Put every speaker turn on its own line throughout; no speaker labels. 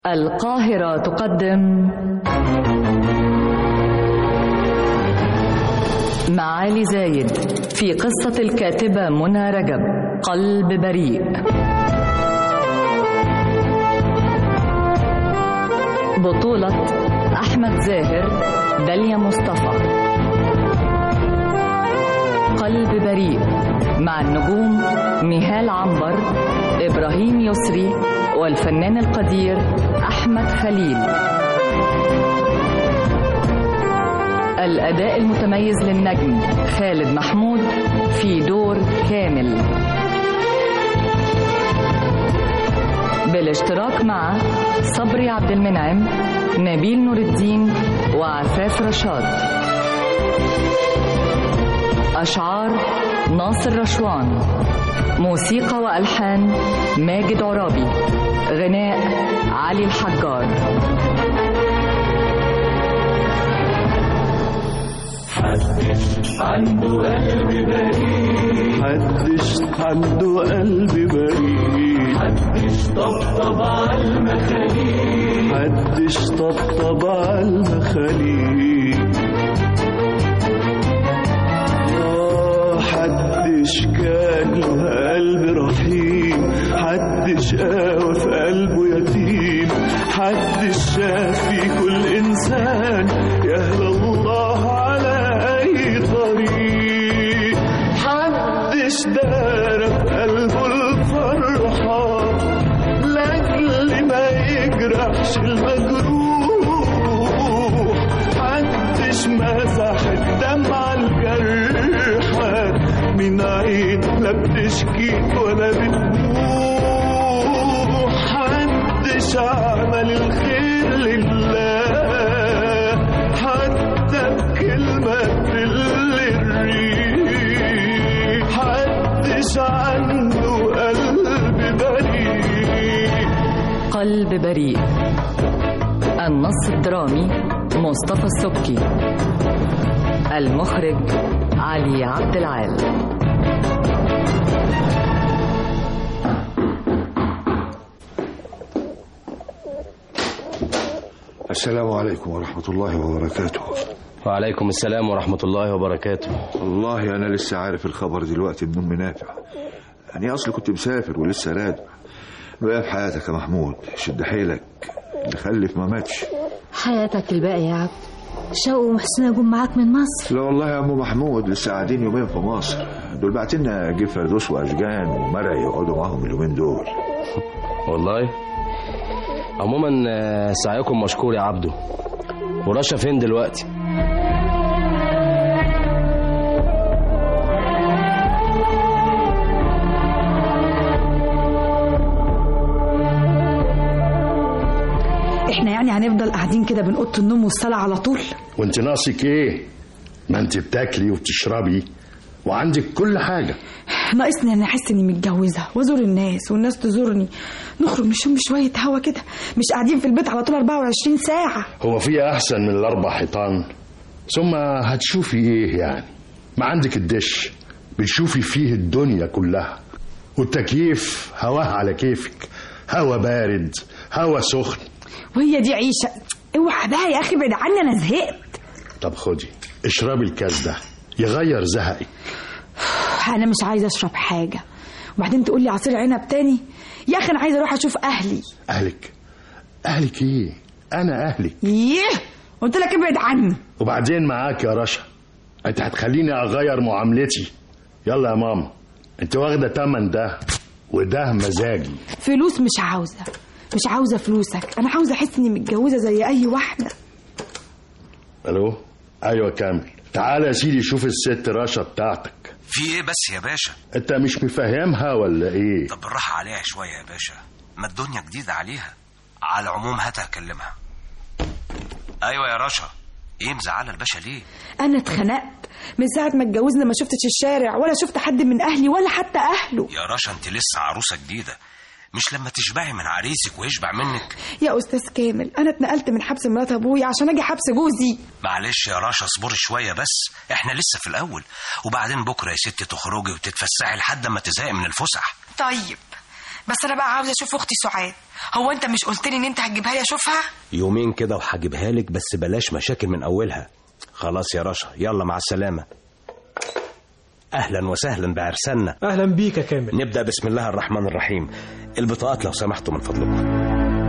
القاهرة تقدم معالي زايد في قصة الكاتبة منى رجب قلب بريء بطولة أحمد زاهر داليا مصطفى قلب بريء مع النجوم نهال عنبر إبراهيم يسري والفنان القدير أحمد خليل الأداء المتميز للنجم خالد محمود في دور كامل بالاشتراك مع صبري عبد المنعم نبيل نور الدين وعفاف رشاد أشعار ناصر رشوان موسيقى وألحان ماجد عرابي غناء علي الحجار
حدش عنده قلب بريء
محدش عنده قلب بريء
حدش طبطب على المخاليق
محدش طبطب على المخاليق آه حدش كان له قلب رحيم حدش قاوى في قلبه يتيم حدش شاف في كل إنسان يهدى الله على أي طريق حدش دار في قلبه الفرحة لأجل ما يجرحش المجروح محدش مسح الدمعة الجرحى من عين لا بتشكي ولا بتبوح محدش عمل الخير لله حتى بكلمة تل الريح محدش عنده قلب بريء
قلب بريء النص الدرامي مصطفى السبكي المخرج علي عبد العال
السلام عليكم ورحمة الله وبركاته
وعليكم السلام ورحمة الله وبركاته
والله أنا لسه عارف الخبر دلوقتي من أم نافع أنا أصلي كنت مسافر ولسه راجع بقى في حياتك يا محمود شد حيلك اللي خلف ما ماتش
حياتك الباقية يا عبد شوقي وحسين جم معاك من مصر
لا والله يا أم محمود لسه قاعدين يومين في مصر دول بعتلنا جيب فردوس وأشجان ومرع يقعدوا معاهم اليومين دول
والله عموما آه، سعيكم مشكور يا عبدو ورشا فين دلوقتي
احنا يعني هنفضل قاعدين كده بين اوضه النوم والصلاه على طول
وانت ناقصك ايه ما انت بتاكلي وبتشربي وعندك كل حاجة
ناقصني انا احس اني متجوزه وازور الناس والناس تزورني نخرج نشم شويه هوا كده مش قاعدين في البيت على طول 24 ساعه
هو في احسن من الاربع حيطان ثم هتشوفي ايه يعني ما عندك الدش بتشوفي فيه الدنيا كلها والتكييف هواه على كيفك هوا بارد هوا سخن
وهي دي عيشه اوعى بقى يا اخي ابعد عني انا زهقت
طب خدي اشربي الكاس ده يغير زهقك
انا مش عايزه اشرب حاجه وبعدين تقول لي عصير عنب تاني يا اخي انا عايزه اروح اشوف اهلي
اهلك اهلك ايه انا اهلك
يه قلت لك ابعد عني
وبعدين معاك يا رشا انت هتخليني اغير معاملتي يلا يا ماما انت واخده تمن ده وده مزاجي
فلوس مش عاوزه مش عاوزه فلوسك انا عاوزه احس اني متجوزه زي اي واحده
الو ايوه كامل تعالى يا سيدي شوف الست رشا بتاعتك
في ايه بس يا باشا
انت مش مفهمها ولا ايه
طب بالراحة عليها شوية يا باشا ما الدنيا جديدة عليها على العموم هات اكلمها ايوه يا رشا ايه مزعلة الباشا ليه
انا اتخنقت من ساعه ما اتجوزنا ما شفتش الشارع ولا شفت حد من اهلي ولا حتى اهله
يا رشا انت لسه عروسة جديدة مش لما تشبعي من عريسك ويشبع منك
يا استاذ كامل انا اتنقلت من حبس مرات ابويا عشان اجي حبس جوزي
معلش يا رشا اصبري شوية بس احنا لسه في الاول وبعدين بكرة يا ستي تخرجي وتتفسحي لحد ما تزهقي من الفسح
طيب بس انا بقى عاوزه اشوف اختي سعاد هو انت مش قلت لي ان انت هتجيبها لي اشوفها
يومين كده وهجيبها لك بس بلاش مشاكل من اولها خلاص يا رشا يلا مع السلامه اهلا وسهلا بعرسنا
اهلا بيك يا كامل
نبدا بسم الله الرحمن الرحيم البطاقات لو سمحتوا من فضلكم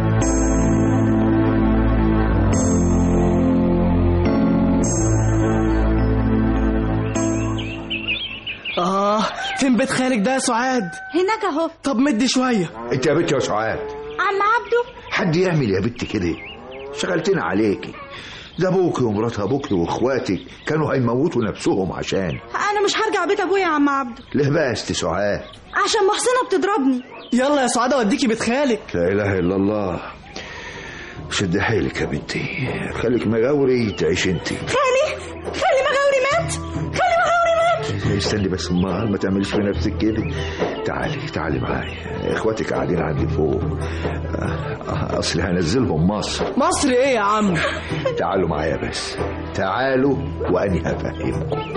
اه فين بيت خالك ده يا سعاد
هناك اهو
طب مدي شويه
انت يا بنت يا سعاد
عم عبده
حد يعمل يا بنت كده شغلتنا عليكي ده ابوك ومرات ابوك واخواتك كانوا هيموتوا نفسهم عشان
انا مش هرجع بيت ابويا يا عم عبده
ليه بقى يا ست سعاد
عشان محسنه بتضربني
يلا يا سعاد اوديكي بيت خالك
لا اله الا الله شد حيلك يا بنتي خليك مغاوري تعيش انت
خالي خالي مغاوري مات خالي مغاوري مات
استني بس ما ما تعمليش في نفسك كده تعالي تعالي معايا اخواتك قاعدين عندي فوق آه، اصل هنزلهم مصر
مصر ايه يا عم
تعالوا معايا بس تعالوا واني هفهمكم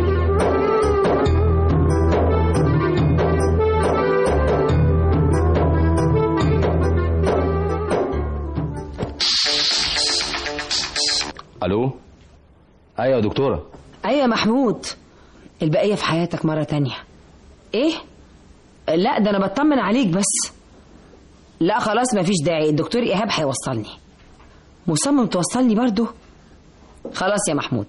الو ايوه يا دكتوره
ايوه يا محمود البقيه في حياتك مره تانية ايه لا ده انا بطمن عليك بس لا خلاص مفيش داعي الدكتور ايهاب هيوصلني مصمم توصلني برضو خلاص يا محمود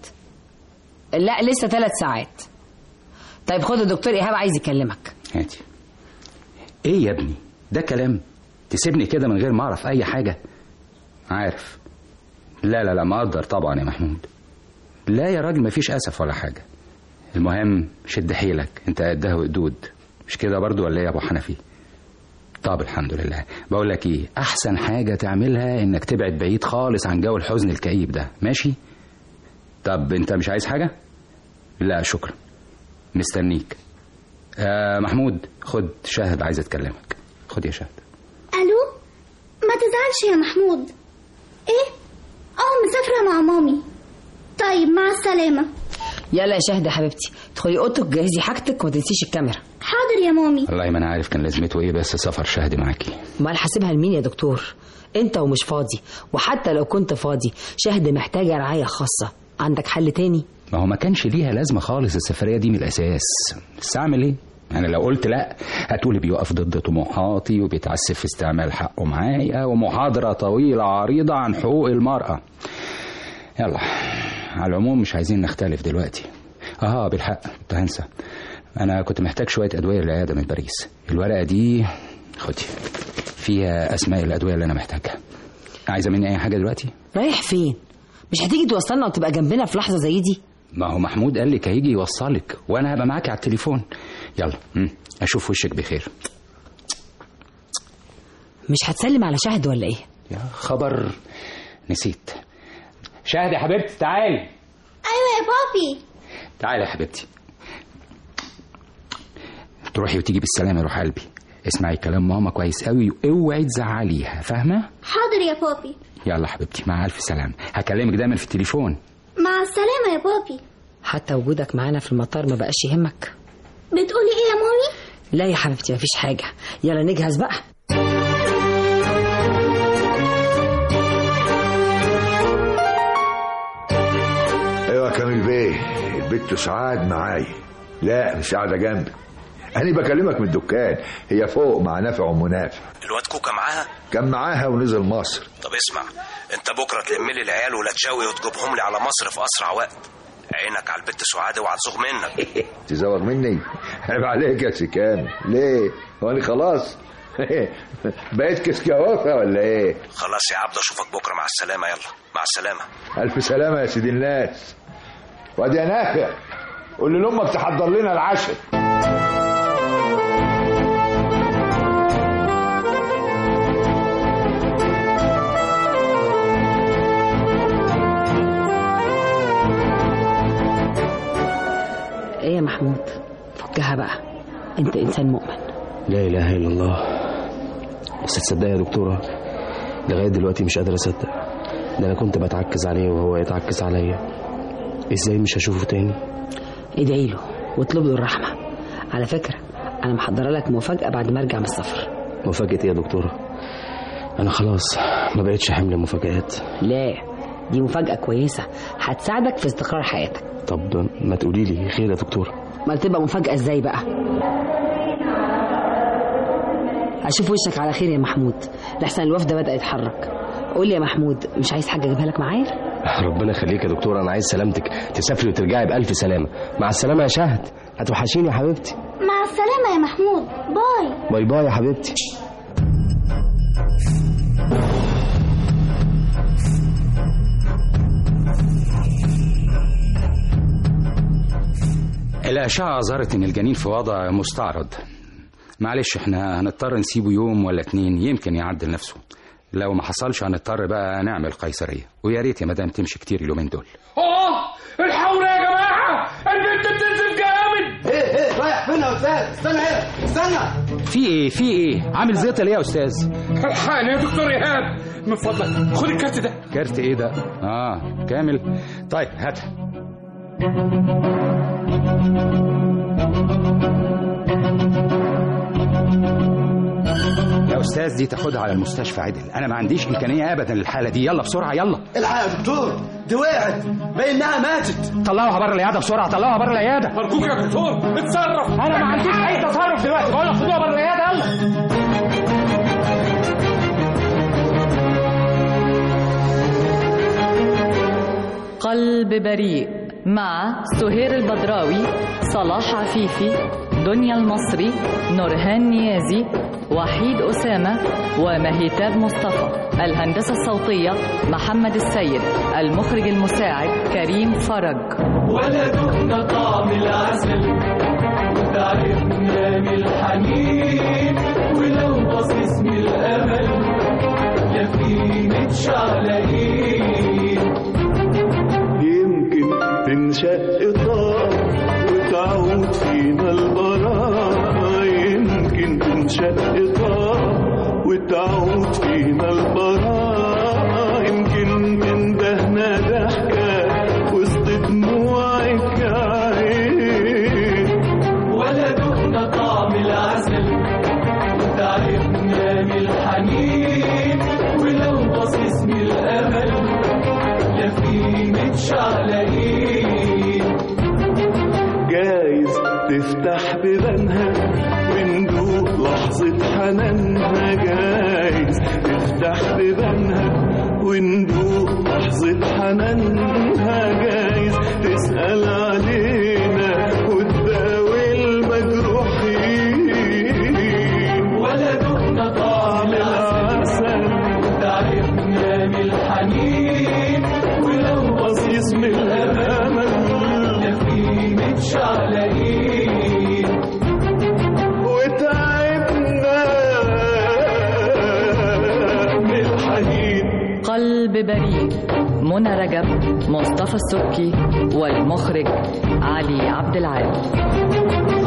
لا لسه ثلاث ساعات طيب خد الدكتور ايهاب عايز يكلمك
هاتي ايه يا ابني ده كلام تسيبني كده من غير ما اعرف اي حاجه عارف لا لا لا ما اقدر طبعا يا محمود لا يا راجل مفيش اسف ولا حاجه المهم شد حيلك انت قدها وقدود مش كده برضو ولا ايه يا ابو حنفي طب الحمد لله بقول لك ايه احسن حاجه تعملها انك تبعد بعيد خالص عن جو الحزن الكئيب ده ماشي طب انت مش عايز حاجه لا شكرا مستنيك آه محمود خد شاهد عايز اتكلمك خد يا شاهد
الو ما تزعلش يا محمود ايه اه مسافره مع مامي طيب مع السلامه
يلا يا شهد يا حبيبتي ادخلي اوضتك جهزي حاجتك وما تنسيش الكاميرا
حاضر يا مامي
والله ما انا عارف كان لازمته ايه بس سفر شهد معاكي
امال حاسبها لمين يا دكتور انت ومش فاضي وحتى لو كنت فاضي شهد محتاجه رعايه خاصه عندك حل تاني
ما هو ما كانش ليها لازمه خالص السفريه دي من الاساس بس اعمل ايه انا لو قلت لا هتقولي بيقف ضد طموحاتي وبيتعسف في استعمال حقه معايا ومحاضره طويله عريضه عن حقوق المراه يلا على العموم مش عايزين نختلف دلوقتي اه بالحق كنت هنسى انا كنت محتاج شويه ادويه للعياده من باريس الورقه دي خدي فيها اسماء الادويه اللي انا محتاجها عايزه مني اي حاجه دلوقتي
رايح فين مش هتيجي توصلنا وتبقى جنبنا في لحظه زي دي
ما هو محمود قال لك هيجي يوصلك وانا هبقى معاكي على التليفون يلا مم. اشوف وشك بخير
مش هتسلم على شهد ولا ايه
يا خبر نسيت شاهد يا حبيبتي تعالي
ايوه يا بابي
تعالي يا حبيبتي تروحي وتيجي بالسلامه يا روح قلبي اسمعي كلام ماما كويس قوي واوعي تزعليها فاهمه
حاضر يا بابي
يلا حبيبتي مع الف سلامه هكلمك دايما في التليفون
مع السلامه يا بابي
حتى وجودك معانا في المطار ما بقاش يهمك
بتقولي ايه يا مامي
لا يا حبيبتي مفيش حاجه يلا نجهز بقى
ايوه يا كامل بيه البت سعاد معايا لا مش قاعده جنبي انا بكلمك من الدكان هي فوق مع نافع ومنافع
الواد كوكا معاها
كان معاها ونزل مصر
طب اسمع انت بكره تلم لي العيال ولا تشوي وتجيبهم لي على مصر في اسرع وقت عينك على البت سعاد اوعى تزوغ منك
تزوغ مني عيب عليك يا سكان ليه هو انا خلاص بقيت كسكوافه ولا ايه
خلاص يا عبد اشوفك بكره مع السلامه يلا مع السلامه
الف سلامه يا سيدي الناس وادي يا نافع قول لامك تحضر لنا العشاء
ايه يا محمود فكها بقى انت انسان مؤمن
لا اله الا الله بس تصدق يا دكتوره لغايه دلوقتي مش قادر اصدق ده انا كنت بتعكز عليه وهو يتعكز عليا ازاي مش هشوفه تاني
ادعي له واطلب له الرحمه على فكره انا محضره لك مفاجاه بعد ما ارجع من السفر
مفاجأة ايه يا دكتورة انا خلاص ما بقتش حمل مفاجآت
لا دي مفاجأة كويسة هتساعدك في استقرار حياتك
طب ما تقولي لي خير يا دكتورة
ما تبقى مفاجأة ازاي بقى اشوف وشك على خير يا محمود لحسن الوفد بدأ يتحرك قول لي يا محمود مش عايز حاجة اجيبها لك معايا
ربنا يخليك يا دكتورة انا عايز سلامتك تسافري وترجعي بألف سلامة مع السلامة يا شهد هتوحشيني يا حبيبتي
مع السلامة يا محمود باي
باي باي يا حبيبتي
الأشعة أظهرت إن الجنين في وضع مستعرض معلش احنا هنضطر نسيبه يوم ولا اتنين يمكن يعدل نفسه لو ما حصلش هنضطر بقى نعمل قيصرية ويا ريت يا مدام تمشي كتير اليومين دول
اه الحول يا جماعه البنت بتنزل جامد
ايه ايه رايح فين يا استاذ استنى هنا استنى
في ايه في ايه عامل زيط ليه يا استاذ
الحقني يا دكتور ايهاب من فضلك خد الكارت ده
كارت ايه ده اه كامل طيب هات يا استاذ دي تاخدها على المستشفى عدل انا ما عنديش امكانيه ابدا للحاله دي يلا بسرعه يلا
الحق يا دكتور دي وقعت باين انها ماتت
طلعوها بره العياده بسرعه طلعوها بره العياده
ارجوك يا دكتور اتصرف
انا ما عنديش اي تصرف دلوقتي بقول لك خدوها بره العياده يلا
قلب بريء مع سهير البدراوي صلاح عفيفي دنيا المصري نورهان نيازي وحيد أسامة ومهيتاب مصطفى الهندسة الصوتية محمد السيد المخرج المساعد كريم فرج
ولا دقنا طعم العسل وتعبنا من الحنين ولو باصص من الامل لا في متشعلقين
يمكن تنشق طار وتعود فينا البراءة يمكن تنشق طار وتعود فينا البراءة يمكن تندهنا ضحكة وسط دموعك يا عين
ولا دقنا طعم العسل وتعبنا من الحنين ولو باصص من الامل لا في متشعلقين
جايز تفتح بيبانها وندوق لحظة حنانها جايز تفتح بيبانها وندوق لحظة حنانها جايز تسأل علينا وتداوي المجروحين
ولا دقنا طعم العسل وتعبنا من الحنين ولو
بصيص من الأمل
لا في متشعلقين
وتعبنا من الحنين
قلب بريء منى رجب مصطفى السبكي والمخرج علي عبد العال